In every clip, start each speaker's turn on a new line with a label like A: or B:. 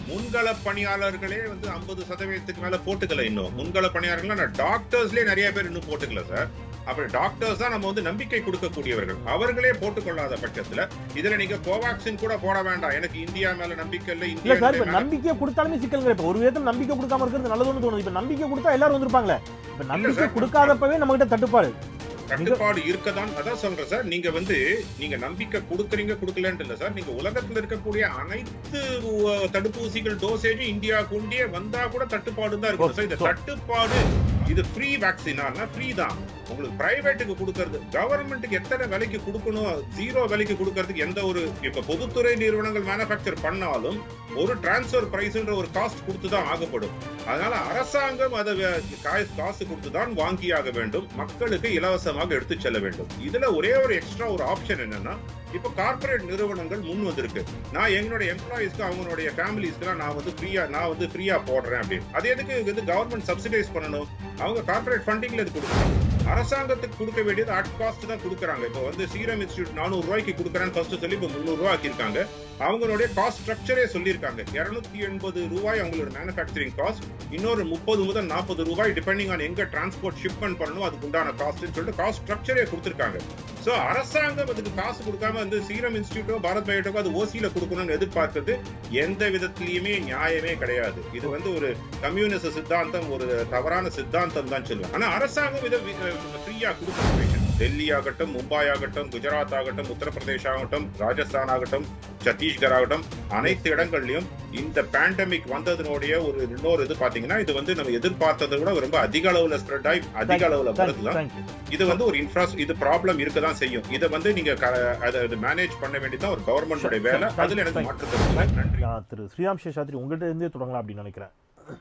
A: முன்கள பணியாளர்களே வந்து ஐம்பது சதவீதத்துக்கு மேல போட்டுக்கல இன்னும் முன்கள பணியாளர்கள் டாக்டர்ஸ்லயே நிறைய பேர் இன்னும் போட்டுக்கல சார் அப்படி டாக்டர்ஸ் தான் நம்ம வந்து நம்பிக்கை கொடுக்கக்கூடியவர்கள் அவர்களே போட்டுக்கொள்ளாத பட்சத்துல இதுல நீங்க கோவாக்சின் கூட போட வேண்டாம் எனக்கு இந்தியா மேல நம்பிக்கை இல்ல
B: இல்ல சார் இப்ப
A: இந்தியா
B: நம்பிக்கை கொடுத்தாலுமே சிக்கல்கள் இப்ப ஒரு விதத்துல நம்பிக்கை கொடுக்காம இருக்கிறது நல்லதுன்னு தோணுது இப்ப நம்பிக்கை கொடுத்தா எல்லாரும் வந்திருப்பாங்களே இப்ப நம்பிக்கை
A: சார்.
B: கொடுக்காதப்பவே நம்ம கிட்ட தட்டுப்பாடு
A: கட்டுப்பாடு இருக்கதான் அதான் சொல்றேன் சார் நீங்க வந்து நீங்க நம்பிக்கை கொடுக்குறீங்க கொடுக்கலன்ட்டு இல்ல சார் நீங்க உலகத்துல இருக்கக்கூடிய அனைத்து உ- தடுப்பூசிகள் டோசேஜும் இந்தியாவுக்கு உண்டியே வந்தா கூட தட்டுப்பாடு தான் இருக்கும் சார் இந்த
B: So-
A: தட்டுப்பாடு இது ஃப்ரீ வேக்சினா ஃப்ரீ தான் உங்களுக்கு பிரைவேட்டுக்கு கொடுக்கறது கவர்மெண்ட்டுக்கு எத்தனை விலைக்கு கொடுக்கணும் ஜீரோ விலைக்கு கொடுக்கறதுக்கு எந்த ஒரு இப்ப பொதுத்துறை நிறுவனங்கள் மேனுஃபேக்சர் பண்ணாலும் ஒரு டிரான்ஸ்ஃபர் பிரைஸ்ன்ற ஒரு காஸ்ட் கொடுத்து தான் ஆகப்படும் அதனால அரசாங்கம் அதை வே- கா- காசு கொடுத்து தான் வாங்கியாக வேண்டும் மக்களுக்கு இலவசமாக எடுத்து செல்ல வேண்டும் இதுல ஒரே ஒரு எக்ஸ்ட்ரா ஒரு ஆப்ஷன் என்னன்னா இப்ப கார்ப்பரேட் நிறுவனங்கள் முன் வந்திருக்கு நான் எங்களுடைய எம்ப்ளாயிஸ்க்கு அவங்களுடைய ஃபேமிலிஸ்க்குலாம் நான் வந்து ஃப்ரீயா நான் வந்து ஃப்ரீயா போடுறேன் அப்படின்னு அது எதுக்கு வந்து கவர்மெண்ட் சப்சிடைஸ் பண்ணணும் அவங்க கார்ப்பரேட் ஃபண்டிங்ல இது கொடுக்கணும் அரசாங்கத்துக்கு கொடுக்க வேண்டியது அட் காஸ்ட் தான் கொடுக்குறாங்க இப்போ வந்து சீரம் இன்ஸ்டியூட் நானூறு ரூபாய்க்கு கொடுக்குறேன்னு ஃபர்ஸ்ட் சொல்லி இப்போ முந்நூறு ரூபாய் ஆக்கியிருக்காங்க அவங்களுடைய காஸ்ட் ஸ்ட்ரக்சரே சொல்லியிருக்காங்க இருநூத்தி எண்பது ரூபாய் அவங்களோட மேனுஃபேக்சரிங் காஸ்ட் இன்னொரு முப்பது முதல் நாற்பது ரூபாய் டிபெண்டிங் ஆன் எங்க டிரான்ஸ்போர்ட் ஷிப்மெண்ட் பண்ணணும் அதுக்கு உண்டான காஸ்ட்னு சொல்லிட்டு காஸ்ட் ஸ்ட்ரக்சரே கொடுத்துருக்காங்க சோ அரசாங்கம் அதுக்கு காசு கொடுக்காம வந்து சீரம் இன்ஸ்டியூட்டோ பாரத் பயோடெக்கோ அது ஓசியில கொடுக்கணும்னு எதிர்பார்த்தது எந்த விதத்திலயுமே நியாயமே கிடையாது இது வந்து ஒரு கம்யூனிஸ்ட் சித்தாந்தம் ஒரு தவறான சித்தாந்தம் தான் சொல்லுவேன் ஆனா அரசாங்கம் இதை ஃப்ரீயா கொடுக்க டெல்லி ஆகட்டும் மும்பை ஆகட்டும் குஜராத் ஆகட்டும் உத்தரப்பிரதேஷ் ஆகட்டும் ராஜஸ்தான் ஆகட்டும் சத்தீஸ்கர் ஆகட்டும் அனைத்து இடங்கள்லயும் இந்த பேண்டமிக் வந்ததனுடைய ஒரு இன்னொரு இது பாத்தீங்கன்னா இது வந்து நம்ம எதிர்பார்த்ததை விட ரொம்ப அதிக அளவுல ஸ்ப்ரெட் ஆகி அதிக அளவுல வருதுதான்
B: தேங்க்யூ
A: இது வந்து ஒரு இன்ஃப்ராஸ் இது ப்ராப்ளம் இருக்கதான் செய்யும் இதை வந்து நீங்க க- அதை மேனேஜ் பண்ண வேண்டியதான் ஒரு கவர்மெண்டோட வேலை
B: Thank you,
A: அதுல எனக்கு
B: thank you.
A: மாற்று கருத்து இல்லை. நன்றி
B: நான் திரு ஸ்ரீராம் சேஷாத்ரி உங்கள்கிட்ட இருந்தே தொடங்கலாம் அப்படின்னு நினைக்கிறேன்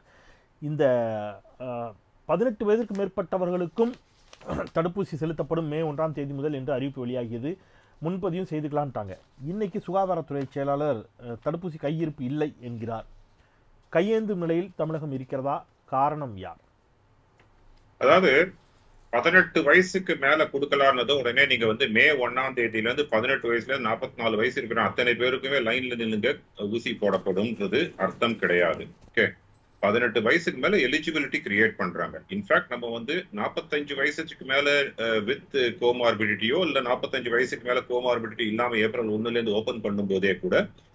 B: இந்த பதினெட்டு வயதிற்கு மேற்பட்டவர்களுக்கும் தடுப்பூசி செலுத்தப்படும் மே ஒன்றாம் தேதி முதல் என்று அறிவிப்பு வெளியாகியது முன்பதிவும் செய்துக்கலான்ட்டாங்க இன்னைக்கு சுகாதாரத்துறை செயலாளர் அஹ், தடுப்பூசி கையிருப்பு இல்லை என்கிறார் கையேந்தும் நிலையில் தமிழகம் இருக்கிறதா காரணம் யார்
A: அதாவது பதினெட்டு வயசுக்கு மேல கொடுக்கலாம்னது உடனே நீங்க வந்து மே ஒன்னாம் தேதியில இருந்து பதினெட்டு வயசுல இருந்து நாற்பத்தி நாலு வயசு இருக்கிற அத்தனை பேருக்குமே லைன்ல நின்னுங்க ஊசி போடப்படும்ன்றது அர்த்தம் கிடையாது ஓகே பதினெட்டு வயசுக்கு மேல எலிஜிபிலிட்டி கிரியேட் பண்றாங்க இன்ஃபேக்ட் நம்ம வந்து நாற்பத்தஞ்சு வயசுக்கு மேல வித் கோமார்பிடிட்டியோ இல்ல நாற்பத்தஞ்சு வயசுக்கு மேல கோமார்பிடிட்டி இல்லாம ஏப்ரல் ஒண்ணுல இருந்து ஓபன் பண்ணும் போதே கூட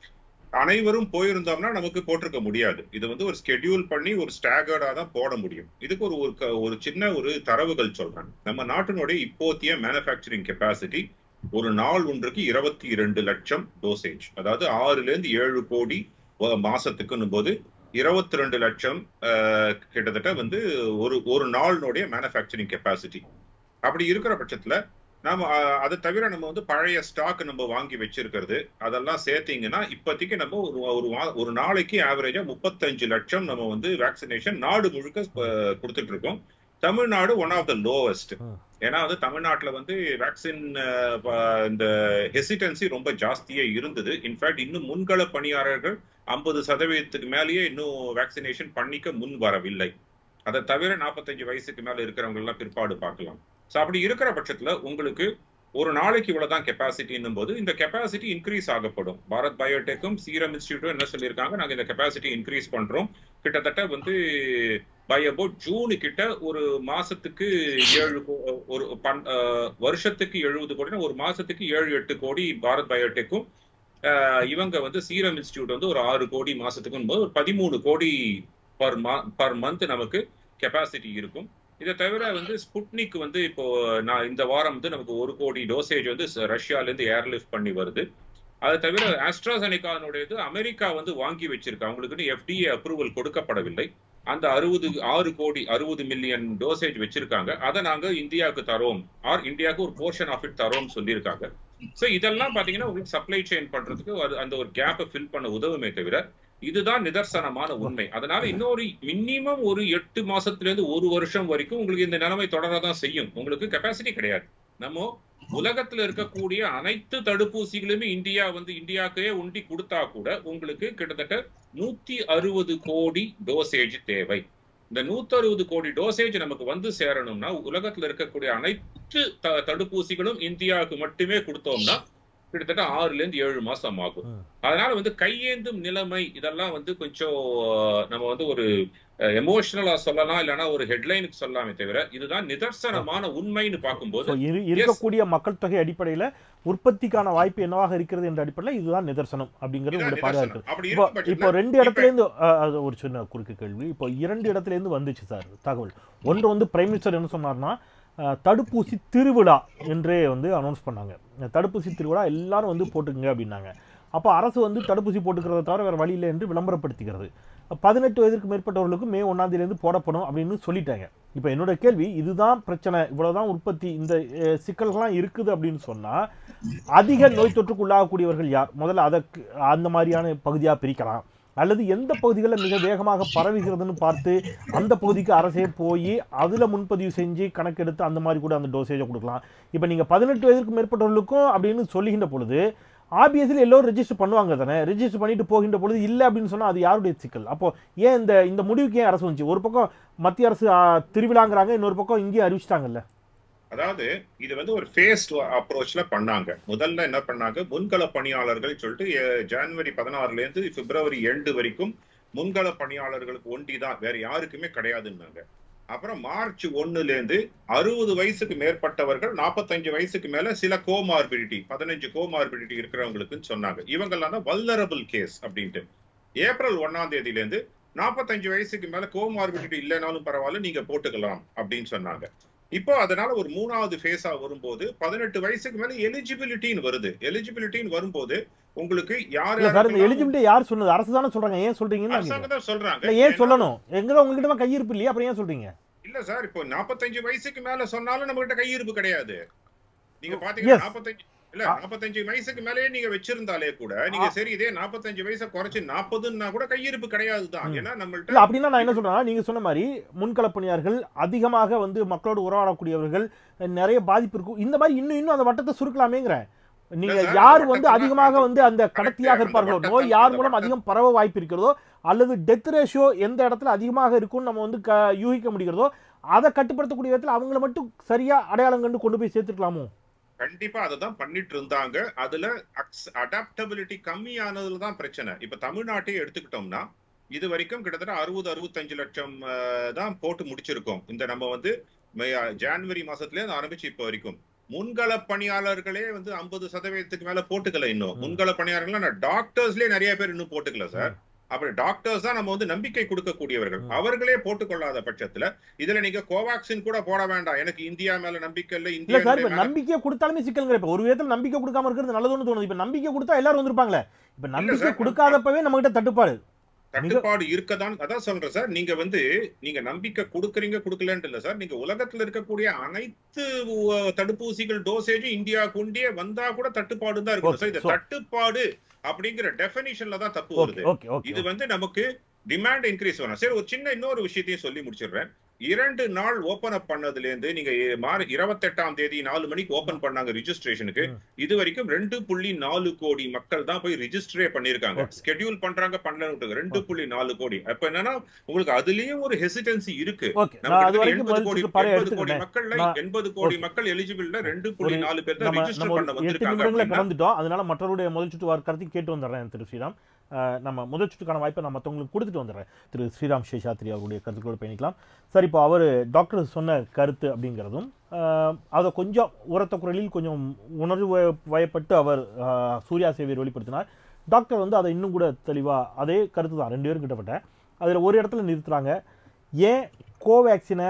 A: அனைவரும் போயிருந்தோம்னா நமக்கு போட்டிருக்க முடியாது இது வந்து ஒரு ஸ்கெடியூல் பண்ணி ஒரு ஸ்டாகர்டா தான் போட முடியும் இதுக்கு ஒரு ஒரு க- ஒரு சின்ன ஒரு தரவுகள் சொல்றேன் நம்ம நாட்டினுடைய இப்போத்திய மேனுஃபேக்சரிங் கெப்பாசிட்டி ஒரு நாள் ஒன்றுக்கு இருபத்தி இரண்டு லட்சம் டோசேஜ் அதாவது ஆறுல இருந்து ஏழு கோடி ஒ- மாசத்துக்குன்னும் போது இருபத்தி ரெண்டு லட்சம் அஹ், கிட்டத்தட்ட வந்து ஒரு ஒரு நாளினுடைய மேனுஃபேக்சரிங் கெப்பாசிட்டி அப்படி இருக்கிற பட்சத்துல நாம அஹ், அதை தவிர நம்ம வந்து பழைய ஸ்டாக் நம்ம வாங்கி வச்சிருக்கிறது அதெல்லாம் சேர்த்தீங்கன்னா இப்போதைக்கு நம்ம ஒரு ஒரு வா- ஒரு நாளைக்கு ஆவரேஜா முப்பத்தஞ்சு லட்சம் நம்ம வந்து வேக்சினேஷன் நாடு முழுக்க அஹ், கொடுத்துட்டு இருக்கோம் Tamil Nadu one of the lowest
B: ம்.
A: ஏன்னா வந்து தமிழ்நாட்டுல வந்து வேக்சின் இந்த ஹெசிடன்சி ரொம்ப ஜாஸ்தியே இருந்தது இன்ஃபேக்ட் இன்னும் முன்கள பணியாளர்கள் ஐம்பது சதவீதத்துக்கு மேலேயே இன்னும் வேக்சினேஷன் பண்ணிக்க முன் வரவில்லை அதை தவிர நாற்பத்தஞ்சு வயசுக்கு மேல இருக்கிறவங்க எல்லாம் பிற்பாடு பார்க்கலாம் ஸோ அப்படி இருக்கிற பட்சத்துல உங்களுக்கு ஒரு நாளைக்கு இவ்வளவுதான் கெப்பாசிட்டின்னும் போது இந்த கெப்பாசிட்டி இன்க்ரீஸ் ஆகப்படும் பாரத் பயோடெக்கும் சீரம் இன்ஸ்டியூட்டும் என்ன சொல்லியிருக்காங்க நாங்க இந்த கெப்பாசிட்டி இன்க்ரீஸ் பண்றோம் கிட்டத்தட்ட வந்து பை அபவுட் ஜூனு கிட்ட ஒரு மாசத்துக்கு ஏழு கோ- ஒரு பன்- அஹ், வருஷத்துக்கு எழுபது கோடினா ஒரு மாசத்துக்கு ஏழு எட்டு கோடி பாரத் பயோடெக்கும் அஹ், இவங்க வந்து சீரம் இன்ஸ்டியூட் வந்து ஒரு ஆறு கோடி மாசத்துக்கும் போது ஒரு பதிமூணு கோடி பர் மா பர் மந்த் நமக்கு கெப்பாசிட்டி இருக்கும் இதை தவிர வந்து ஸ்புட்னிக் வந்து இப்போ நான் இந்த வாரம் வந்து நமக்கு ஒரு கோடி டோசேஜ் வந்து ச- ரஷ்யால இருந்து ஏர்லிஃப்ட் பண்ணி வருது அதை தவிர ஆஸ்ட்ராசெனிகானுடையது அமெரிக்கா வந்து வாங்கி வச்சிருக்கு அவங்களுக்கு எஃப்டிஏ அப்ரூவல் கொடுக்கப்படவில்லை அந்த அறுபது ஆறு கோடி அறுபது மில்லியன் டோசேஜ் வச்சிருக்காங்க அதை நாங்க இந்தியாவுக்கு தரோம் ஆர் இந்தியாவுக்கு ஒரு போர்ஷன் ஆஃப் இட் தரோம் சொல்லியிருக்காங்க சோ இதெல்லாம் பாத்தீங்கன்னா உங்களுக்கு சப்ளை செயின் பண்றதுக்கு அது அந்த ஒரு கேப்பை ஃபில் பண்ண உதவுமே தவிர இதுதான் நிதர்சனமான உண்மை அதனால இன்னொரு மினிமம் ஒரு எட்டு மாசத்துல இருந்து ஒரு வருஷம் வரைக்கும் உங்களுக்கு இந்த நிலைமை தொடரதான் செய்யும் உங்களுக்கு கெப்பாசிட்டி கிடையாது நம்ம உலகத்துல இருக்கக்கூடிய அனைத்து தடுப்பூசிகளுமே இந்தியா வந்து இந்தியாக்கே உண்டி கொடுத்தா கூட உங்களுக்கு கிட்டத்தட்ட நூத்தி அறுபது கோடி டோசேஜ் தேவை இந்த 160 அறுபது கோடி டோசேஜ் நமக்கு வந்து சேரணும்னா உலகத்துல இருக்கக்கூடிய அனைத்து த- தடுப்பூசிகளும் இந்தியாவுக்கு மட்டுமே கொடுத்தோம்னா கிட்டத்தட்ட ஆறுல இருந்து ஏழு மாசம் ஆகும்
B: ம்.
A: அதனால வந்து கையேந்தும் நிலைமை இதெல்லாம் வந்து கொஞ்சம் நம்ம வந்து ஒரு எமோஷனலா சொல்லலாம் இல்லைன்னா ஒரு ஹெட்லைனுக்கு சொல்லலாமே தவிர இதுதான் நிதர்சனமான உண்மைன்னு பார்க்கும்போது
B: So, இரு- இருக்கக்கூடிய மக்கள் தொகை அடிப்படையில உற்பத்திக்கான வாய்ப்பு என்னவாக இருக்கிறது என்ற அடிப்படையில் இதுதான் நிதர்சனம் அப்படிங்கிறது
A: இதுதான்
B: உங்களுடைய பார்வையா
A: நிதர்சனம்.
B: இருக்கு
A: அப்படி
B: இப்போ
A: இருக்கும்
B: இப்போ
A: பட்சத்துல
B: ரெண்டு இடத்துல இருந்து அஹ், அது ஒரு சின்ன குறுக்கு கேள்வி இப்போ இரண்டு இடத்துல இருந்து வந்துச்சு சார் தகவல் ஒன்று வந்து பிரைம் மினிஸ்டர் என்ன சொன்னார்னா அஹ், தடுப்பூசி திருவிழா என்றே வந்து அனௌன்ஸ் பண்ணாங்க இந்த தடுப்பூசி திருவிழா எல்லாரும் வந்து போட்டுக்குங்க அப்படின்னாங்க அப்போ அரசு வந்து தடுப்பூசி போட்டுக்கிறத தவிர வேறு வழி இல்லை என்று விளம்பரப்படுத்திக்கிறது பதினெட்டு வயதிற்கு மேற்பட்டவர்களுக்கு மே ஒன்றாம் தேதியிலேருந்து போடப்படும் அப்படின்னு சொல்லிட்டாங்க இப்போ என்னோட கேள்வி இதுதான் பிரச்சனை இவ்வளவுதான் உற்பத்தி இந்த அஹ், சிக்கல்கள்லாம் இருக்குது அப்படின்னு சொன்னா அதிக நோய் தொற்றுக்கு உள்ளாகக்கூடியவர்கள் யார் முதல்ல அதற்கு அந்த மாதிரியான பகுதியாக பிரிக்கலாம் அல்லது எந்த பகுதிகளில் மிக வேகமாக பரவுகிறதுன்னு பார்த்து அந்த பகுதிக்கு அரசே போய் அதில் முன்பதிவு செஞ்சு கணக்கெடுத்து அந்த மாதிரி கூட அந்த டோசேஜை கொடுக்கலாம் இப்போ நீங்கள் பதினெட்டு வயதுக்கு மேற்பட்டவர்களுக்கும் அப்படின்னு சொல்லுகின்ற பொழுது ஆப்வியஸ்லி எல்லோரும் ரெஜிஸ்டர் பண்ணுவாங்க தானே ரெஜிஸ்டர் பண்ணிட்டு போகின்ற பொழுது இல்லை அப்படின்னு சொன்னால் அது யாருடைய சிக்கல் அப்போ ஏன் இந்த இந்த முடிவுக்கு ஏன் அரசு வந்துச்சு ஒரு பக்கம் மத்திய அரசு ஆ, திருவிழாங்கிறாங்க இன்னொரு பக்கம் இங்கேயும் அறிவிச்சிட்டாங்கல்ல
A: அதாவது இது வந்து ஒரு ஃபேஸ்ட் அப்ரோச்ல பண்ணாங்க முதல்ல என்ன பண்ணாங்க முன்கள பணியாளர்கள் சொல்லிட்டு அஹ், ஜனவரி பதினாறுல இருந்து பிப்ரவரி எண்டு வரைக்கும் முன்கள பணியாளர்களுக்கு ஒண்டி தான் வேற யாருக்குமே கிடையாதுன்னாங்க அப்புறம் மார்ச் ஒண்ணுல இருந்து அறுபது வயசுக்கு மேற்பட்டவர்கள் நாற்பத்தஞ்சு வயசுக்கு மேல சில கோமார்பிடிட்டி பதினஞ்சு கோமார்பிடிட்டி இருக்கிறவங்களுக்குன்னு சொன்னாங்க இவங்கெல்லாம் தான் வல்னரபிள் கேஸ் அப்படின்ட்டு ஏப்ரல் ஒன்னாம் தேதியில இருந்து நாற்பத்தஞ்சு வயசுக்கு மேல கோமார்பிடிட்டி இல்லைனாலும் பரவாயில்ல நீங்க போட்டுக்கலாம் அப்படின்னு சொன்னாங்க இப்போ அதனால ஒரு மூணாவது ஃபேஸா வரும்போது பதினெட்டு வயசுக்கு மேல எலிஜிபிலிட்டின்னு வருது எலிஜிபிலிட்டின்னு வரும்போது உங்களுக்கு யார்
B: இல்ல சார் இந்த
A: யாருக்கெல்லாம்
B: எலிஜிபிலிட்டி யார் சொன்னது அரசு தானே சொல்றாங்க ஏன் சொல்றீங்கன்னு நான் கேக்குறேன்.
A: அரசாங்கம் தான் சொல்றாங்க
B: இல்ல ஏன்
A: ஏன்னா-
B: சொல்லணும் எங்கதான் உங்ககிட்ட தான் கையிருப்பு இல்லையா அப்புறம் ஏன் சொல்றீங்க
A: இல்ல சார் இப்போ 45 வயசுக்கு மேல சொன்னாலும் நம்ம கிட்ட கையிருப்பு கிடையாது நீங்க
B: Yes.
A: பாத்தீங்கன்னா 45 இல்ல
B: ஆ.
A: 45 வயசுக்கு மேலேயே நீங்க வச்சிருந்தாலே கூட நீங்க சரி இதே 45 வயசை குறைச்சு 40ன்னா கூட கையிருப்பு கிடையாது தான்
B: ம்.
A: ஏன்னா
B: இல்ல
A: நம்மள்ட்ட
B: அப்படின்னா நான் என்ன சொல்றேன்னா நீங்க சொன்ன மாதிரி முன்களப் பணியாளர்கள் அதிகமாக வந்து மக்களோடு உறவாடக்கூடியவர்கள் நிறைய பாதிப்பு இருக்கும் இந்த மாதிரி இன்னும் இன்னும் அந்த வட்டத்தை சுருக்கலாமேங்கிறேன் நீங்க
A: இல்ல சார்,
B: யார்
A: அந்த
B: வந்து
A: வட்டத்தை
B: அதிகமாக
A: நான்
B: வந்து அந்த கடத்தியாக
A: அந்த
B: இருப்பார்களோ
A: வட்டத்தை-
B: நோய் யார்
A: அந்த
B: மூலம்
A: வட்டத்தை-
B: அதிகம் பரவ வாய்ப்பு இருக்கிறதோ அல்லது டெத் ரேஷியோ எந்த இடத்துல அதிகமாக இருக்கும்னு நம்ம வந்து க யூகிக்க முடிகிறதோ அதை கட்டுப்படுத்தக்கூடிய விதத்தில் அவங்கள மட்டும் சரியா அடையாளம் கண்டு கொண்டு போய் சேர்த்துக்கலாமோ
A: கண்டிப்பா அதை தான் பண்ணிட்டு இருந்தாங்க அதுல அடாப்டபிலிட்டி கம்மியானதுல தான் பிரச்சனை இப்ப தமிழ்நாட்டையே எடுத்துக்கிட்டோம்னா இது வரைக்கும் கிட்டத்தட்ட அறுபது அறுபத்தஞ்சு லட்சம் அஹ், தான் போட்டு முடிச்சிருக்கோம் இந்த நம்ம வந்து மே- ஜான்வரி மாசத்துல இருந்து ஆரம்பிச்சு இப்ப வரைக்கும் முன்கள பணியாளர்களே வந்து ஐம்பது சதவீதத்துக்கு மேல போட்டுக்கல இன்னும்
B: ம்.
A: முன்கள பணியாளர்கள் டாக்டர்ஸ்லயே நிறைய பேர் இன்னும் போட்டுக்கல சார் அப்புறம் டாக்டர்ஸ் தான் நம்ம வந்து நம்பிக்கை கொடுக்கக்கூடியவர்கள்
B: ம்.
A: அவர்களே போட்டுக்கொள்ளாத பட்சத்துல இதுல நீங்க கோவாக்சின் கூட போட வேண்டாம் எனக்கு இந்தியா மேல நம்பிக்கை இல்ல
B: இல்ல
A: இந்தியா
B: சார் இப்ப நம்பிக்கை கொடுத்தாலுமே சிக்கல்ங்கிற இப்ப ஒரு விதத்துல நம்பிக்கை கொடுக்காம இருக்கிறது நல்லதுன்னு தோணுது இப்ப நம்பிக்கை கொடுத்தா எல்லாரும் வந்திருப்பாங்களே இப்ப நம்பிக்கை
A: சார்,
B: கொடுக்காதப்பவே நம்ம கிட்ட தட்டுப்பாடு
A: கட்டுப்பாடு இருக்கதான் அதான் சொல்றேன் சார் நீங்க வந்து நீங்க நம்பிக்கை கொடுக்குறீங்க கொடுக்கலன்ட்டு இல்ல சார் நீங்க உலகத்துல இருக்கக்கூடிய அனைத்து உ- தடுப்பூசிகள் டோசேஜும் இந்தியா கொண்டே வந்தா கூட தட்டுப்பாடு தான் இருக்கும்
B: Okay,
A: சார் இந்த
B: so-
A: தட்டுப்பாடு அப்படிங்கிற டெபினிஷன்ல தான் தப்பு
B: ஓகே
A: வருது
B: ஓகே ஓகே
A: இது வந்து நமக்கு டிமாண்ட் இன்க்ரீஸ் வேணும் சரி ஒரு சின்ன இன்னொரு விஷயத்தையும் சொல்லி முடிச்சிடுறேன் இரண்டு நாள் ஓபன் அப் பண்ணதுல இருந்து நீங்க மார்ச் இருபத்தெட்டாம் தேதி நாலு மணிக்கு ஓபன் பண்ணாங்க ரிஜிஸ்ட்ரேஷனுக்கு
B: ம்.
A: இது வரைக்கும் ரெண்டு புள்ளி நாலு கோடி மக்கள் தான் போய் ரிஜிஸ்டரே பண்ணிருக்காங்க
B: Okay.
A: ஸ்கெடியூல் பண்றாங்க பண்ணலன்னு ரெண்டு புள்ளி நாலு கோடி அப்ப என்னன்னா உங்களுக்கு அதுலயும் ஒரு ஹெசிடன்சி இருக்கு
B: ஓகே
A: நம்ம
B: நான் அது
A: கிட்டத்தட்ட
B: வரைக்கும்
A: எண்பது கோடி
B: பதில் பழைய
A: எண்பது கோடி
B: எடுத்துக்கிட்டேன்
A: மக்கள்ல
B: நான்-
A: எண்பது கோடி
B: Okay.
A: மக்கள் எலிஜிபிள்ல ரெண்டு புள்ளி
B: ஒரு-
A: நாலு பேர் தான்
B: நம்ம
A: ரிஜிஸ்டர்
B: நம்ம
A: பண்ண
B: ஒரு எட்டு
A: வந்திருக்காங்க
B: நிமிடங்களை
A: அப்படின்னா
B: கடந்துட்டோம் அதனால மற்றவருடைய முதல் சுற்று வார்த்தையும் கேட்டு வந்துடுறேன் திரு ஸ்ரீராம் அஹ், நம்ம முதல் சுற்றுக்கான வாய்ப்பை நான் மற்றவங்களுக்கு கொடுத்துட்டு வந்துடுறேன் திரு ஸ்ரீராம் சேஷாத்ரி அவருடைய கருத்துக்களோடு பயணிக்கலாம் சார் இப்போ அவர் டாக்டர் சொன்ன கருத்து அப்படிங்கிறதும் அஹ், அதை கொஞ்சம் உரத்த குரலில் கொஞ்சம் உணர்வு வய- வயப்பட்டு அவர் அஹ், சூர்யா சேவையை வெளிப்படுத்தினார் டாக்டர் வந்து அதை இன்னும் கூட தெளிவாக அதே கருத்து தான் ரெண்டு பேரும் கிட்டப்பட்ட அதில் ஒரு இடத்துல நிறுத்துறாங்க ஏன் கோவேக்சினை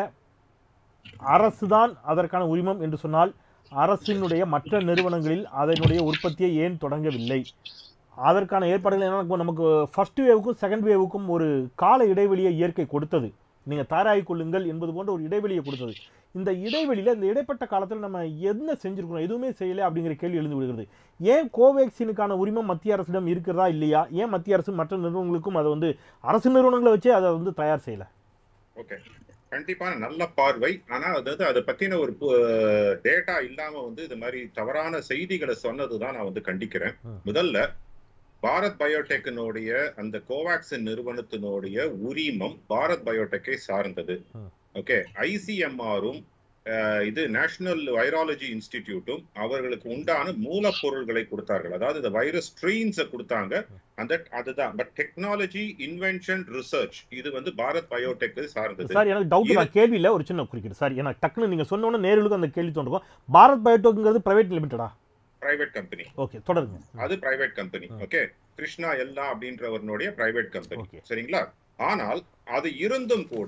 B: அரசு தான் அதற்கான உரிமம் என்று சொன்னால் அரசினுடைய மற்ற நிறுவனங்களில் அதனுடைய உற்பத்தியை ஏன் தொடங்கவில்லை அதற்கான ஏற்பாடுகள் என்ன நமக்கு ஃபர்ஸ்ட் வேவுக்கும் செகண்ட் வேவுக்கும் ஒரு கால இடைவெளியை இயற்கை கொடுத்தது நீங்கள் தயாராகிக் கொள்ளுங்கள் என்பது போன்ற ஒரு இடைவெளியை கொடுத்தது இந்த இடைவெளியில் இந்த இடைப்பட்ட காலத்தில் நம்ம என்ன செஞ்சிருக்கணும் எதுவுமே செய்யலை அப்படிங்கிற கேள்வி எழுந்து விடுகிறது ஏன் கோவேக்சினுக்கான உரிமம் மத்திய அரசிடம் இருக்கிறதா இல்லையா ஏன் மத்திய அரசு மற்ற நிறுவனங்களுக்கும் அதை வந்து அரசு நிறுவனங்களை வச்சே அதை வந்து தயார் செய்யலை
A: ஓகே கண்டிப்பான நல்ல பார்வை ஆனா அதாவது அதை பத்தின ஒரு டேட்டா இல்லாம வந்து இது மாதிரி தவறான செய்திகளை சொன்னதுதான் நான் வந்து கண்டிக்கிறேன்
B: ம்.
A: முதல்ல பாரத் பயோடெக்கினுடைய அந்த கோவாக்சின் நிறுவனத்தினுடைய உரிமம் பாரத் பயோடெக்கை சார்ந்தது
B: ம்.
A: ஓகே ஐசிஎம்ஆரும் இது நேஷனல் வைராலஜி இன்ஸ்டிடியூட்டும் அவர்களுக்கு உண்டான மூலப்பொருள்களை கொடுத்தார்கள் அதாவது இந்த வைரஸ் ஸ்ட்ரெயின்ஸை கொடுத்தாங்க அந்த அதுதான் பட் டெக்னாலஜி இன்வென்ஷன் ரிசர்ச் இது வந்து பாரத் பயோடெக் சார்ந்தது
B: சார் எனக்கு டவுட் நான் கேள்வியில் ஒரு சின்ன குறுக்கிட்டு சார் எனக்கு டக்குன்னு நீங்கள் சொன்னோன்னே நேர்களுக்கு அந்த கேள்வி தோன்றும் பாரத் பயோடெக்ங்கிறது பிரைவேட் லிமிட்டடா
A: பிரைவேட் கம்பெனி
B: ஓகே தொடருங்க
A: அது பிரைவேட் கம்பெனி ஓகே கிருஷ்ணா எல்லா அப்படின்றவனுடைய பிரைவேட் கம்பெனி
B: ஓகே
A: சரிங்களா ஆனால் அது இருந்தும் கூட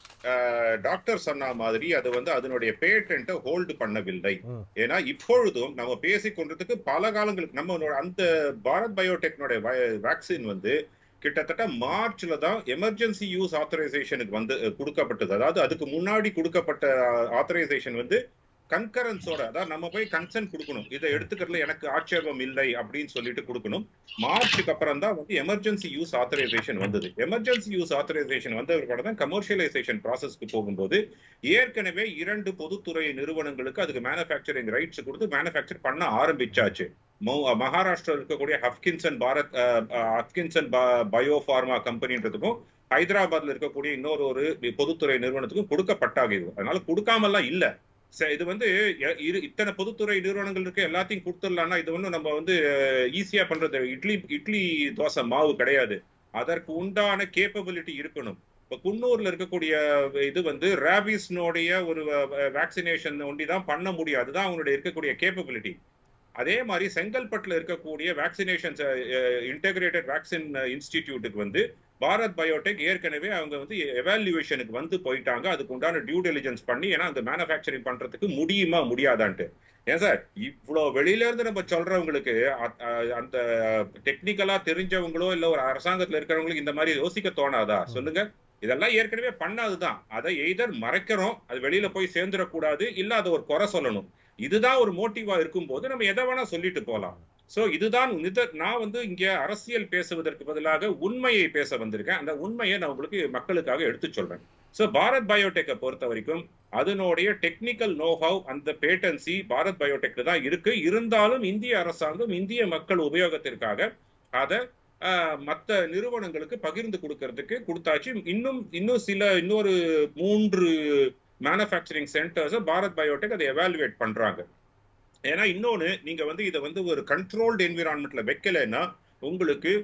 A: டாக்டர் சொன்ன மாதிரி அது வந்து அதனுடைய பேட்டன்ட்டை ஹோல்டு பண்ணவில்லை
B: ம்.
A: ஏன்னா இப்பொழுதும் நம்ம பேசிக் கொண்டதுக்கு பல காலங்களுக்கு நம்ம அந்த பாரத் பயோடெக்னுடைய வேக்சின் வந்து கிட்டத்தட்ட மார்ச்ல தான் எமர்ஜென்சி யூஸ் ஆத்தரைசேஷனுக்கு வந்து அஹ், கொடுக்கப்பட்டது அதாவது அதுக்கு முன்னாடி கொடுக்கப்பட்ட ஆத்தரைசேஷன் வந்து கன்கரன்ஸோட அதாவது நம்ம போய் கன்சென்ட் கொடுக்கணும் இதை எடுத்துக்கிறதுல எனக்கு ஆட்சேபம் இல்லை அப்படின்னு சொல்லிட்டு கொடுக்கணும் மார்ச்சுக்கு அப்புறம் தான் வந்து எமர்ஜென்சி யூஸ் ஆத்தரைசேஷன் வந்தது எமர்ஜென்சி யூஸ் ஆத்தரைசேஷன் வந்ததுக்கு தான் கமர்ஷியலைசேஷன் ப்ராசஸ்க்கு போகும்போது ஏற்கனவே இரண்டு பொதுத்துறை நிறுவனங்களுக்கு அதுக்கு மேனுஃபேக்சரிங் ரைட்ஸ் கொடுத்து மேனுஃபேக்சர் பண்ண ஆரம்பிச்சாச்சு மௌ- மகாராஷ்டிரா இருக்கக்கூடிய ஹப்கின்சன் பாரத் அஹ், அஹ், ஹப்கின்சன் பயோ ஃபார்மா கம்பெனின்றதுக்கும் ஹைதராபாத்ல இருக்கக்கூடிய இன்னொரு ஒரு பொதுத்துறை நிறுவனத்துக்கும் கொடுக்கப்பட்டாக இது அதனால கொடுக்காமலாம் இல்ல ச- இது வந்து எ- இரு இத்தனை பொதுத்துறை நிறுவனங்கள் இருக்கு எல்லாத்தையும் கொடுத்துடலாம்னா இது ஒன்றும் நம்ம வந்து ஈஸியா பண்றது இட்லி இட்லி தோசை மாவு கிடையாது அதற்கு உண்டான கேப்பபிலிட்டி இருக்கணும் இப்ப குன்னூர்ல இருக்கக்கூடிய இது வந்து ரேபிஸ்னுடைய ஒரு வேக்சினேஷன் ஒண்டி தான் பண்ண முடியும் அதுதான் அவங்களுடைய இருக்கக்கூடிய கேப்பபிலிட்டி அதே மாதிரி செங்கல்பட்டுல இருக்கக்கூடிய வேக்சினேஷன் இன்டகிரேட்டட் வேக்சின் இன்ஸ்டிடியூட்டுக்கு வந்து பாரத் பயோடெக் ஏற்கனவே அவங்க வந்து எவாலுவேஷனுக்கு வந்து போயிட்டாங்க அதுக்கு உண்டான டியூ டெலிஜென்ஸ் பண்ணி ஏன்னா அந்த மேனுஃபேக்சரிங் பண்றதுக்கு முடியுமா முடியாதான்ட்டு ஏன் சார் இவ்வளோ வெளியில இருந்து நம்ம சொல்றவங்களுக்கு அ- அ- அந்த டெக்னிக்கலா தெரிஞ்சவங்களோ இல்ல ஒரு அரசாங்கத்துல இருக்கிறவங்களுக்கு இந்த மாதிரி யோசிக்க தோணாதா சொல்லுங்க இதெல்லாம் ஏற்கனவே பண்ணாதுதான் அதை எய்தர் மறைக்கிறோம் அது வெளியில போய் சேர்ந்துடக்கூடாது இல்ல அதை ஒரு குறை சொல்லணும் இதுதான் ஒரு மோட்டிவா இருக்கும்போது நம்ம எதை வேணா சொல்லிட்டு போலாம் சோ இதுதான் நித- நான் வந்து இங்க அரசியல் பேசுவதற்கு பதிலாக உண்மையை பேச வந்திருக்கேன் அந்த உண்மையை நான் உங்களுக்கு மக்களுக்காக எடுத்து சொல்றேன் சோ பாரத் பயோடெக்கை பொறுத்த வரைக்கும் அதனுடைய டெக்னிக்கல் நோஹவ் அந்த பேட்டன்சி பாரத் பயோடெக்ல தான் இருக்கு இருந்தாலும் இந்திய அரசாங்கம் இந்திய மக்கள் உபயோகத்திற்காக அதை மற்ற நிறுவனங்களுக்கு பகிர்ந்து கொடுக்கறதுக்கு கொடுத்தாச்சு இன்னும் இன்னும் சில இன்னொரு மூன்று மேனுஃபேக்சரிங் சென்டர்ஸ் பாரத் பயோடெக் அதை எவாலுவேட் பண்றாங்க ஏன்னா இன்னொன்னு நீங்க வந்து இதை வந்து ஒரு கண்ட்ரோல்டு என்விரான்மெண்ட்ல வைக்கலைன்னா உங்களுக்கு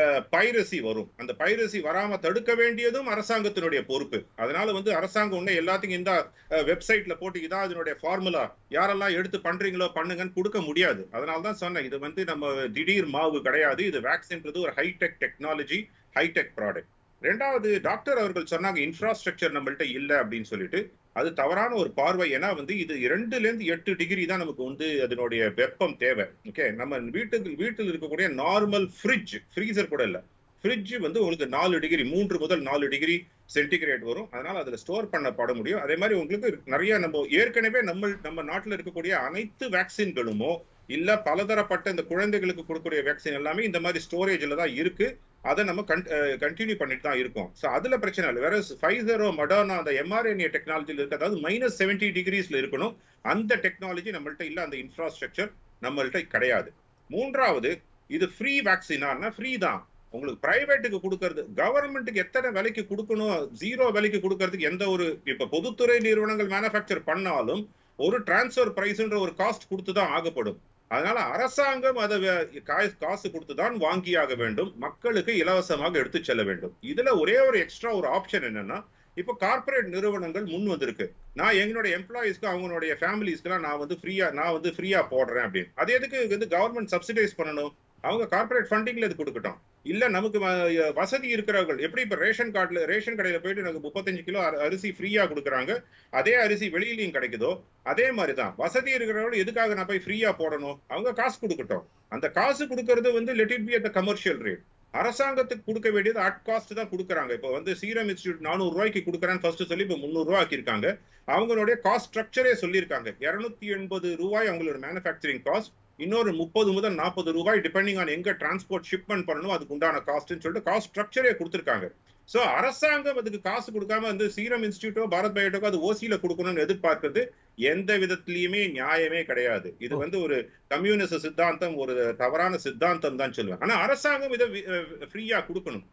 A: பைரசி வரும் அந்த பைரசி வராம தடுக்க வேண்டியதும் அரசாங்கத்தினுடைய பொறுப்பு அதனால வந்து அரசாங்கம் ஒண்ணு எல்லாத்தையும் இந்த வெப்சைட்ல போட்டு இதான் இதனுடைய ஃபார்முலா யாரெல்லாம் எடுத்து பண்றீங்களோ பண்ணுங்கன்னு கொடுக்க முடியாது அதனால தான் சொன்னேன் இது வந்து நம்ம திடீர் மாவு கிடையாது இது வேக்சின்றது ஒரு ஹைடெக் டெக்னாலஜி ஹைடெக் ப்ராடக்ட் ரெண்டாவது டாக்டர் அவர்கள் சொன்னாங்க இன்ஃப்ராஸ்ட்ரக்சர் நம்மள்ட்ட இல்ல அப்படின்னு சொல்லிட்டு அது தவறான ஒரு பார்வை ஏன்னா வந்து இது இரண்டுல இருந்து எட்டு டிகிரி தான் நமக்கு வந்து அதனுடைய வெப்பம் தேவை ஓகே நம்ம வீட்டுக்கு வீட்டில் இருக்கக்கூடிய நார்மல் ஃப்ரிட்ஜ் ஃப்ரீசர் கூட இல்ல ஃப்ரிட்ஜ் வந்து உங்களுக்கு நாலு டிகிரி மூன்று முதல் நாலு டிகிரி சென்டிகிரேட் வரும் அதனால அதுல ஸ்டோர் பண்ணப்பட முடியும் அதே மாதிரி உங்களுக்கு நிறைய நம்ம ஏற்கனவே நம்ம நம்ம நாட்டில் இருக்கக்கூடிய அனைத்து வேக்சின்களுமோ இல்ல பலதரப்பட்ட இந்த குழந்தைகளுக்கு கொடுக்கக்கூடிய வேக்சின் எல்லாமே இந்த மாதிரி ஸ்டோரேஜ்ல தான் இருக்கு அதை நம்ம கண்டினியூ பண்ணிட்டு தான் இருக்கோம் ஸோ அதுல பிரச்சனை இல்லை வேற ஃபைசரோ மடர்னா அந்த எம்ஆர்என்ஏ டெக்னாலஜியில் இருக்கு அதாவது மைனஸ் செவன்டி டிகிரிஸ்ல இருக்கணும் அந்த டெக்னாலஜி நம்மள்ட்ட இல்ல அந்த இன்ஃப்ராஸ்ட்ரக்சர் நம்மள்ட்ட கிடையாது மூன்றாவது இது ஃப்ரீ வேக்சினா ஃப்ரீ தான் உங்களுக்கு பிரைவேட்டுக்கு கொடுக்கறது கவர்மெண்ட்டுக்கு எத்தனை விலைக்கு கொடுக்கணும் ஜீரோ விலைக்கு கொடுக்கறதுக்கு எந்த ஒரு இப்ப பொதுத்துறை நிறுவனங்கள் மேனுஃபேக்சர் பண்ணாலும் ஒரு டிரான்ஸ்ஃபர் பிரைஸ்ன்ற ஒரு காஸ்ட் கொடுத்து தான் ஆகப்படும் அதனால அரசாங்கம் அதை காசு கொடுத்து தான் வாங்கியாக வேண்டும் மக்களுக்கு இலவசமாக எடுத்து செல்ல வேண்டும் இதுல ஒரே ஒரு எக்ஸ்ட்ரா ஒரு ஆப்ஷன் என்னன்னா இப்போ கார்பரேட் நிறுவனங்கள் முன் வந்திருக்கு நான் எங்களுடைய எம்ப்ளாயிஸ்க்கு அவங்களுடைய ஃபேமிலிஸ்க்குலாம் நான் வந்து ஃப்ரீயா நான் வந்து ஃப்ரீயா போடுறேன் அப்படின்னு அது எதுக்கு வந்து கவர்மெண்ட் சப்சிடைஸ் பண்ணணும் அவங்க கார்பரேட் ஃபண்டிங்ல இது கொடுக்கட்டும் இல்ல நமக்கு வசதி இருக்கிறவர்கள் எப்படி இப்ப ரேஷன் கார்டுல ரேஷன் கடையில போயிட்டு எனக்கு முப்பத்தஞ்சு கிலோ அரிசி ஃப்ரீயா கொடுக்குறாங்க அதே அரிசி வெளியிலையும் கிடைக்குதோ அதே மாதிரிதான் வசதி இருக்கிறவர்கள் எதுக்காக நான் போய் ஃப்ரீயா போடணும் அவங்க காசு கொடுக்கட்டும் அந்த காசு கொடுக்கறது வந்து let it be at commercial rate அரசாங்கத்துக்கு கொடுக்க வேண்டியது அட் காஸ்ட் தான் கொடுக்குறாங்க இப்போ வந்து சீரம் இன்ஸ்டியூட் நானூறு ரூபாய்க்கு கொடுக்குறேன்னு ஃபர்ஸ்ட் சொல்லி இப்போ முந்நூறு ரூபா ஆக்கியிருக்காங்க அவங்களுடைய காஸ்ட் ஸ்ட்ரக்சரே சொல்லியிருக்காங்க இருநூத்தி எண்பது ரூபாய் அவங்களோட மேனுஃபேக்சரிங் காஸ்ட் இன்னொரு முப்பது முதல் நாற்பது ரூபாய் டிபெண்டிங் ஆன் எங்க டிரான்ஸ்போர்ட் ஷிப்மெண்ட் பண்ணணும் அதுக்கு உண்டான காஸ்ட்னு சொல்லிட்டு காஸ்ட் ஸ்ட்ரக்சரே கொடுத்துருக்காங்க சோ அரசாங்கம் அதுக்கு காசு கொடுக்காம வந்து சீரம் இன்ஸ்டியூட்டோ பாரத் பயோடெக்கோ அது ஓசியில கொடுக்கணும்னு எதிர்பார்க்கிறது எந்த விதத்திலயுமே நியாயமே கிடையாது இது வந்து ஒரு கம்யூனிஸ்ட் சித்தாந்தம் ஒரு தவறான சித்தாந்தம் தான் சொல்லுவேன் ஆனா அரசாங்கம் இதை ஃப்ரீயா கொடுக்கணும்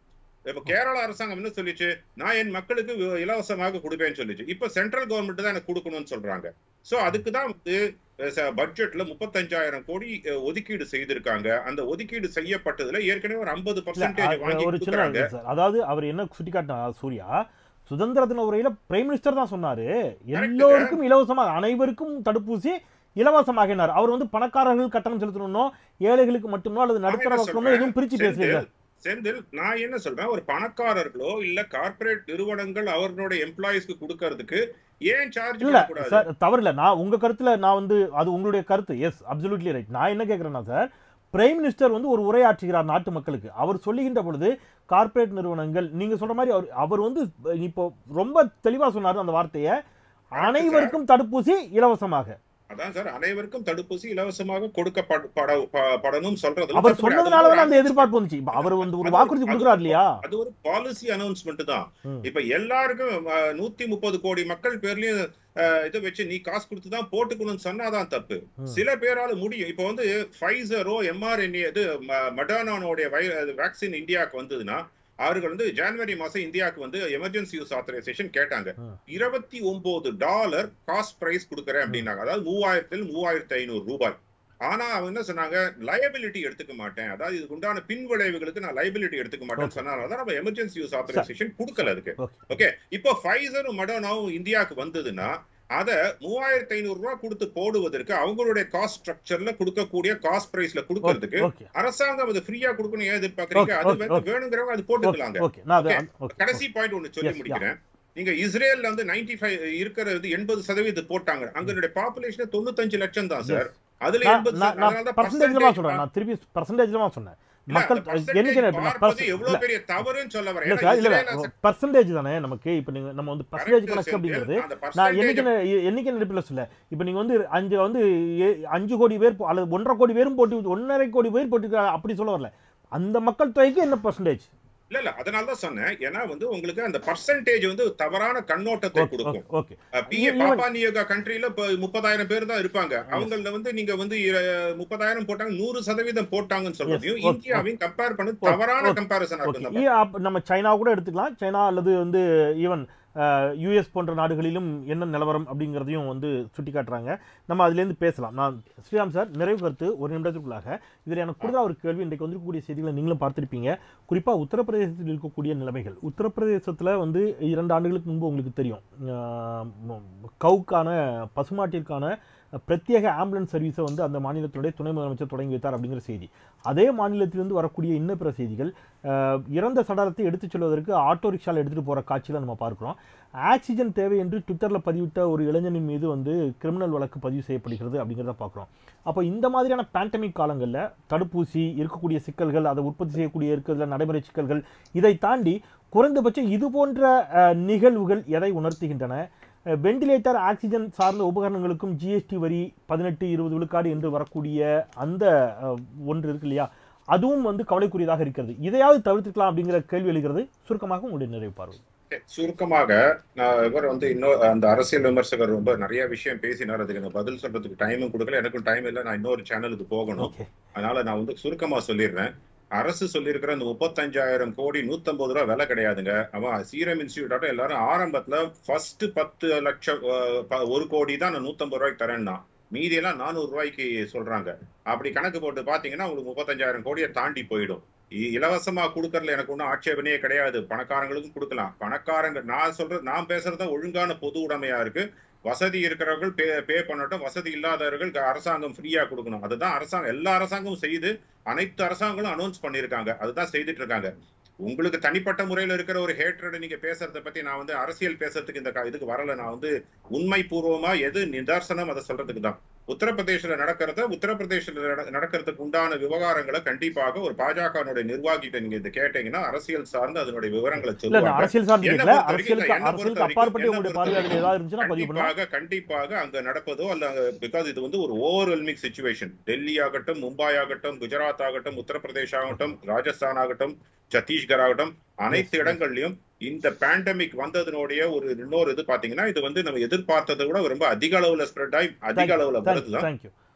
A: இப்ப கேரளா அரசாங்கம் என்ன சொல்லிச்சு நான் என் மக்களுக்கு வி- இலவசமாக கொடுப்பேன்னு சொல்லிச்சு இப்ப சென்ட்ரல் கவர்மெண்ட் தான் எனக்கு கொடுக்கணும்னு சொல்றாங்க சோ அதுக்கு தான் வந்து பட்ஜெட்ல முப்பத்தஞ்சாயிரம் கோடி அஹ், ஒதுக்கீடு செய்திருக்காங்க அந்த ஒதுக்கீடு செய்யப்பட்டதுல ஏற்கனவே ஒரு ஐம்பது
B: இல்ல,
A: பர்சன்டேஜ்
B: அ-
A: வாங்கி
B: ஒரு சின்ன
A: கொடுக்குறாங்க
B: இது சார் அதாவது அவர் என்ன சுட்டிக்காட்டினா சூர்யா சுதந்திர தின உரையில பிரைம் மினிஸ்டர் தான் சொன்னாரு எல்லோருக்கும் இலவசமாக அனைவருக்கும் தடுப்பூசி இலவசமாகினார் அவர் வந்து பணக்காரர்கள் கட்டணம் செலுத்தணும்னோ ஏழைகளுக்கு மட்டுமோ அல்லது நடுத்தர
A: என்ன
B: வர்க்கமோ
A: சொல்றேன்?
B: எதுவும் பிரிச்சு பேசல
A: செந்தில், செந்தில் நான் என்ன சொல்றேன் ஒரு பணக்காரர்களோ இல்ல கார்ப்பரேட் நிறுவனங்கள் அவர்களுடைய எம்ப்ளாயிஸ்க்கு கொடுக்கறதுக்கு ஏன் சார்ஜ்
B: இல்ல
A: பண்ணக்கூடாது
B: சார் தவறு இல்ல நான் உங்க கருத்துல நான் வந்து அது உங்களுடைய கருத்து எஸ் அப்சல்யூட்லி ரைட் நான் என்ன கேட்கிறேன்னா சார் பிரைம் மினிஸ்டர் வந்து ஒரு உரையாற்றுகிறார் நாட்டு மக்களுக்கு அவர் சொல்லுகின்ற பொழுது கார்ப்பரேட் நிறுவனங்கள் நீங்க சொல்ற மாதிரி அவர் அவர் வந்து இப்போ ரொம்ப தெளிவா சொன்னாரு அந்த வார்த்தையை அனைவருக்கும் தடுப்பூசி இலவசமாக
A: அதான் சார் அனைவருக்கும் தடுப்பூசி இலவசமாக கொடுக்கப்படணும் சொல்றதுல
B: அவர்
A: தப்பு கிடையாது.
B: சொன்னதுனால தான் அந்த எதிர்பார்ப்பு வந்துச்சு இப்ப அவர் வந்து ஒரு
A: அது-
B: வாக்குறுதி
A: அது-
B: கொடுக்குறாரு இல்லையா
A: அது ஒரு பாலிசி அனௌன்ஸ்மெண்ட் தான்
B: ம்.
A: இப்ப எல்லாருக்கும் அஹ், நூத்தி முப்பது கோடி மக்கள் பேர்லயும் அஹ், இதை வச்சு நீ காசு கொடுத்து தான் போட்டுக்கணும்னு சொன்னாதான் தப்பு
B: ம்.
A: சில பேரால முடியும் இப்ப வந்து ஃபைசரோ எம்ஆர்என்ஏ இது மடானானோடைய வேக்சின் இந்தியாவுக்கு வந்ததுன்னா அவர்கள் வந்து ஜனவரி மாசம் இந்தியாவுக்கு வந்து எமர்ஜென்சி யூஸ் ஆத்தரைசேஷன் கேட்டாங்க
B: ம்.
A: இருபத்தி ஒன்பது டாலர் காஸ்ட் பிரைஸ் கொடுக்குறேன் அப்படின்னாங்க அதாவது மூவாயிரத்தில் மூவாயிரத்தி ஐநூறு ரூபாய் ஆனா அவங்க என்ன சொன்னாங்க லயபிலிட்டி எடுத்துக்க மாட்டேன் அதாவது இதுக்கு உண்டான பின் விளைவுகளுக்கு நான் லயபிலிட்டி எடுத்துக்க மாட்டேன்னு
B: Okay.
A: சொன்னாங்க அதான் நம்ம எமர்ஜென்சி யூஸ் ஆத்தரைசேஷன் கொடுக்கல அதுக்கு
B: Okay.
A: ஓகே இப்போ ஃபைசரும் மடோனாவும் இந்தியாவுக்கு வந்ததுன்னா அத மூவாயிரத்தி ஐநூறு ரூபாய் கொடுத்து போடுவதற்கு அவங்களுடைய காஸ்ட் ஸ்ட்ரக்சர்ல கொடுக்கக்கூடிய காஸ்ட் பிரைஸ்ல கொடுக்கறதுக்கு
B: ஓகே
A: அரசாங்கம் அது ஃப்ரீயா கொடுக்கணும் ஏன் எதிர்பார்க்கறீங்க
B: Okay,
A: அது
B: okay,
A: வந்து
B: okay.
A: வேணுங்கிறவங்க அது போட்டுக்கலாங்க
B: ஓகே நான் அது
A: Okay.
B: ஓகே
A: கடைசி பாயிண்ட் ஒண்ணு சொல்லி
B: Yes,
A: முடிக்கிறேன் நீங்க இஸ்ரேல்ல வந்து 95 ஃபைவ் இருக்கிறது எண்பது சதவீதம் போட்டாங்க அங்களுடைய பாப்புலேஷன் தொண்ணூத்தஞ்சு லட்சம் தான் சார் அதுல
B: நான்
A: எண்பது
B: நான் நான் பர்சன்டேஜ்ல சொன்னேன் நான் திருப்பி பர்சன்டேஜ்ல சொன்னேன் மக்கள் என்னைக்கு
A: பார்ப்பது எவ்வளவு பெரிய தவறுன்னு சொல்ல வரேன்
B: இல்ல
A: ஏன்னா
B: சார் இல்ல
A: இஸ்ரேல்
B: பர்சன்டேஜ் தானே நமக்கு இப்போ நீங்க நம்ம வந்து பர்சன்டேஜ்
A: correct
B: கணக்கு
A: செந்தில்,
B: அப்படிங்கிறது
A: அந்த
B: நான்
A: percentage
B: என்னைக்கு என்னைக்கு நடிப்பில் சொல்ல இப்போ நீங்க வந்து அஞ்சு வந்து ஏ- அஞ்சு கோடி பேர் போ- அல்லது ஒன்றரை கோடி பேரும் போட்டு ஒன்றரை கோடி பேர் போட்டு அப்படி சொல்ல வரல அந்த மக்கள் தொகைக்கு என்ன பர்சன்டேஜ்
A: இல்ல இல்ல அதனால தான் சொன்னேன் ஏன்னா வந்து உங்களுக்கு அந்த பர்சன்டேஜ் வந்து தவறான கண்ணோட்டத்தை கொடுக்கும்
B: ஓகே
A: பிஏ
B: even-
A: பாப்பா நியோகா கண்ட்ரில இப்ப முப்பதாயிரம் பேர் தான் இருப்பாங்க அவங்கள வந்து நீங்க வந்து இர- முப்பதாயிரம் போட்டாங்க நூறு சதவீதம் போட்டாங்கன்னு சொல்றதையும்
B: okay,
A: இந்தியாவையும் கம்பேர் பண்ணி
B: Okay,
A: தவறான
B: okay,
A: கம்பேரிசன்
B: ஓகே
A: இருக்கும்
B: நம்ம சைனா கூட எடுத்துக்கலாம் சைனா அல்லது வந்து ஈவன் யூஎஸ் போன்ற நாடுகளிலும் என்ன நிலவரம் அப்படிங்கிறதையும் வந்து சுட்டி காட்டுறாங்க நம்ம அதுலேருந்து பேசலாம் நான் ஸ்ரீராம் சார் நிறைவு கருத்து ஒரு நிமிடத்திற்குள்ளாக இதில் எனக்கு கூடுதலாக ஒரு கேள்வி இன்றைக்கு வந்திருக்கக்கூடிய செய்திகளை நீங்களும் பார்த்திருப்பீங்க குறிப்பாக உத்தரப்பிரதேசத்தில் இருக்கக்கூடிய நிலைமைகள் உத்தரப்பிரதேசத்தில் வந்து இரண்டு ஆண்டுகளுக்கு முன்பு உங்களுக்கு தெரியும் ஆஹ் ம- கவுக்கான பசுமாட்டிற்கான பிரத்யேக ஆம்புலன்ஸ் சர்வீஸை வந்து அந்த மாநிலத்தினுடைய துணை முதலமைச்சர் தொடங்கி வைத்தார் அப்படிங்கிற செய்தி அதே மாநிலத்திலிருந்து வரக்கூடிய இன்ன பிற செய்திகள் ஆஹ் இறந்த சடலத்தை எடுத்துச் செல்வதற்கு ஆட்டோ ரிக்ஷாவில் எடுத்துகிட்டு போகிற காட்சியில் நம்ம பார்க்குறோம் ஆக்சிஜன் தேவை என்று ட்விட்டரில் பதிவிட்ட ஒரு இளைஞனின் மீது வந்து கிரிமினல் வழக்கு பதிவு செய்யப்படுகிறது அப்படிங்கிறத பார்க்குறோம் அப்போ இந்த மாதிரியான பேண்டமிக் காலங்களில் தடுப்பூசி இருக்கக்கூடிய சிக்கல்கள் அதை உற்பத்தி செய்யக்கூடிய இருக்கிறதுல நடைமுறை சிக்கல்கள் இதை தாண்டி குறைந்தபட்சம் இது போன்ற அஹ், நிகழ்வுகள் எதை உணர்த்துகின்றன வெண்டிலேட்டர் ஆக்சிஜன் சார்ந்த உபகரணங்களுக்கும் ஜிஎஸ்டி வரி பதினெட்டு இருபது விழுக்காடு என்று வரக்கூடிய அந்த அஹ், ஒன்று இருக்கு இல்லையா அதுவும் வந்து கவலைக்குரியதாக இருக்கிறது இதையாவது தவிர்த்துக்கலாம் அப்படிங்கிற கேள்வி எழுகிறது சுருக்கமாக உங்களுடைய நிறைவு பார்வை
A: சுருக்கமாக நான் இவர் வந்து இன்னொரு அந்த அரசியல் விமர்சகர் ரொம்ப நிறைய விஷயம் பேசினார் அதுக்கு எனக்கு பதில் சொல்றதுக்கு டைமும் கொடுக்கல எனக்கும் டைம் இல்லை நான் இன்னொரு சேனலுக்கு போகணும்
B: ஓகே
A: அதனால நான் வந்து சுருக்கமா சொல்லிடுறேன் அரசு சொல்லியிருக்கிற அந்த முப்பத்தஞ்சாயிரம் கோடி நூத்தம்பது ரூபா விலை கிடையாதுங்க அவன் சீரம் இன்ஸ்டியூட்டோட எல்லாரும் ஆரம்பத்துல ஃபர்ஸ்ட் பத்து லட்சம் அஹ், ப- ஒரு கோடி தான் நான் நூத்தம்பது ரூபாய்க்கு தரேன்னா மீதி எல்லாம் நானூறு ரூபாய்க்கு சொல்றாங்க அப்படி கணக்கு போட்டு பாத்தீங்கன்னா உங்களுக்கு முப்பத்தஞ்சாயிரம் கோடியை தாண்டி போயிடும் இ- இலவசமா கொடுக்கறதுல எனக்கு ஒன்றும் ஆட்சேபனையே கிடையாது பணக்காரங்களுக்கும் கொடுக்கலாம் பணக்காரங்க நான் சொல்றது நான் பேசுறது தான் ஒழுங்கான பொது உடைமையா இருக்கு வசதி இருக்கிறவர்கள் பே பே பண்ணட்டும் வசதி இல்லாதவர்கள் க- அரசாங்கம் ஃப்ரீயா கொடுக்கணும் அதுதான் அரசாங்கம் எல்லா அரசாங்கமும் செய்து அனைத்து அரசாங்கங்களும் அனௌன்ஸ் பண்ணியிருக்காங்க அதுதான் செய்துட்டு இருக்காங்க உங்களுக்கு தனிப்பட்ட முறையில இருக்கிற ஒரு ஹேட்ரட் நீங்க பேசுறத பத்தி நான் வந்து அரசியல் பேசுறதுக்கு இந்த க- இதுக்கு வரல நான் வந்து உண்மை பூர்வமா எது நிதர்சனம் அதை சொல்றதுக்கு தான் உத்தரப்பிரதேசல நடக்கிறத உத்தரப்பிரதேசல நட- நடக்கிறதுக்கு உண்டான விவகாரங்களை கண்டிப்பாக ஒரு பாஜகனுடைய நிர்வாகிகிட்ட நீங்க இதை கேட்டீங்கன்னா அரசியல் சார்ந்து அதனுடைய விவரங்களை
B: இல்ல நான்
A: சொல்லுவாங்க
B: அரசியல் சார்ந்து
A: என்ன
B: கேட்கல
A: பொறுத்த வரைக்கும்
B: அரசியலுக்கு
A: என்ன
B: அரசியலுக்கு
A: பொறுத்த
B: அப்பாற்பட்டு
A: வரைக்கும்
B: உங்களுடைய
A: என்ன
B: பார்வையாக
A: பொறுத்த
B: ஏதாவது இருந்துச்சுன்னா பதிவு பண்ணலாம்
A: கண்டிப்பாக கண்டிப்பாக அங்க நடப்பதோ அல்ல பிகாஸ் இது வந்து ஒரு ஓவர்வெல்மிங் சுச்சுவேஷன் டெல்லி ஆகட்டும் மும்பை ஆகட்டும் குஜராத் ஆகட்டும் உத்தரப்பிரதேஷ் ஆகட்டும் ராஜஸ்தான் ஆகட்டும் சத்தீஸ்கர் ஆகட்டும் அனைத்து
B: Yes, yes.
A: இடங்கள்லயும் இந்த பேண்டமிக் வந்ததனுடைய ஒரு இன்னொரு இது பாத்தீங்கன்னா இது வந்து நம்ம எதிர்பார்த்ததை விட ரொம்ப அதிக அளவுல ஸ்ப்ரெட் ஆகி அதிக அளவுல வருதுதான்
B: தேங்க்யூ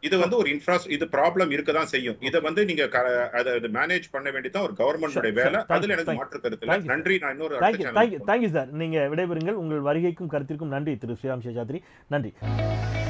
A: இது வந்து ஒரு இன்ஃப்ரா இது ப்ராப்ளம் இருக்க தான் செய்யும் இதை வந்து நீங்க க- அதை மேனேஜ் பண்ண வேண்டியதான் ஒரு கவர்மெண்டோட
B: Sure,
A: வேலை
B: sure. Thank
A: அதுல
B: you,
A: எனக்கு
B: thank
A: மாற்று கருத்து இல்ல
B: Thank you,
A: நன்றி நான் இன்னொரு
B: தேங்க்யூ
A: அடுத்த
B: தேங்க்யூ
A: channel
B: தேங்க்யூ சார் நீங்கள் விடைபெறுங்கள் உங்கள் வருகைக்கும் கருத்திற்கும் நன்றி திரு ஸ்ரீராம் சேஷாத்ரி நன்றி